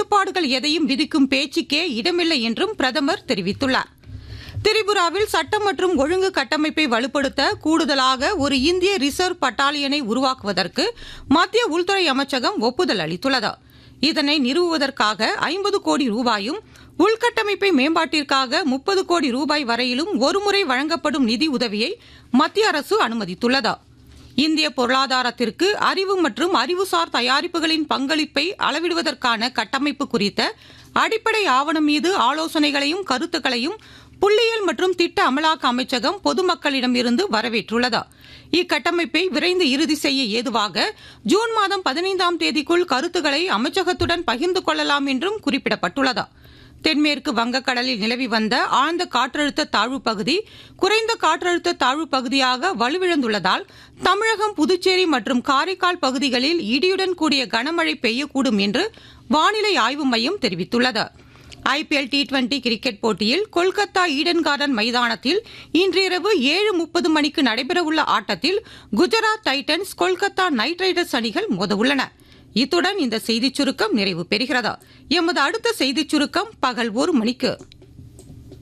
கட்டுப்பாடுகள் எதையும் விதிக்கும் பேச்சுக்கே இடமில்லை என்றும் பிரதமர் தெரிவித்துள்ளார் திரிபுராவில் சட்டம் மற்றும் ஒழுங்கு கட்டமைப்பை வலுப்படுத்த கூடுதலாக ஒரு இந்திய ரிசர்வ் பட்டாலியனை உருவாக்குவதற்கு மத்திய உள்துறை அமைச்சகம் ஒப்புதல் அளித்துள்ளது இதனை நிறுவுவதற்காக ஐம்பது கோடி ரூபாயும் உள்கட்டமைப்பை மேம்பாட்டிற்காக முப்பது கோடி ரூபாய் வரையிலும் ஒருமுறை வழங்கப்படும் நிதி உதவியை மத்திய அரசு அனுமதித்துள்ளது இந்திய பொருளாதாரத்திற்கு அறிவு மற்றும் அறிவுசார் தயாரிப்புகளின் பங்களிப்பை அளவிடுவதற்கான கட்டமைப்பு குறித்த அடிப்படை ஆவணம் மீது ஆலோசனைகளையும் கருத்துக்களையும் புள்ளியியல் மற்றும் திட்ட அமலாக்க அமைச்சகம் பொதுமக்களிடம் இருந்து வரவேற்றுள்ளது இக்கட்டமைப்பை விரைந்து இறுதி செய்ய ஏதுவாக ஜூன் மாதம் பதினைந்தாம் தேதிக்குள் கருத்துக்களை அமைச்சகத்துடன் பகிர்ந்து கொள்ளலாம் என்றும் குறிப்பிடப்பட்டுள்ளது தென்மேற்கு வங்கக்கடலில் நிலவி வந்த ஆழ்ந்த காற்றழுத்த தாழ்வு பகுதி குறைந்த காற்றழுத்த தாழ்வு பகுதியாக வலுவிழந்துள்ளதால் தமிழகம் புதுச்சேரி மற்றும் காரைக்கால் பகுதிகளில் இடியுடன் கூடிய கனமழை பெய்யக்கூடும் என்று வானிலை ஆய்வு மையம் தெரிவித்துள்ளது ஐபிஎல் டி டுவெண்டி கிரிக்கெட் போட்டியில் கொல்கத்தா ஈடன் கார்டன் மைதானத்தில் இன்றிரவு ஏழு முப்பது மணிக்கு நடைபெறவுள்ள ஆட்டத்தில் Gujarat Titans Kolkata Knight Riders அணிகள் மோதவுள்ளன இத்துடன் இந்த செய்திச் சுருக்கம் நிறைவு பெறுகிறது எமது அடுத்த செய்திச் சுருக்கம் பகல் ஒரு மணிக்கு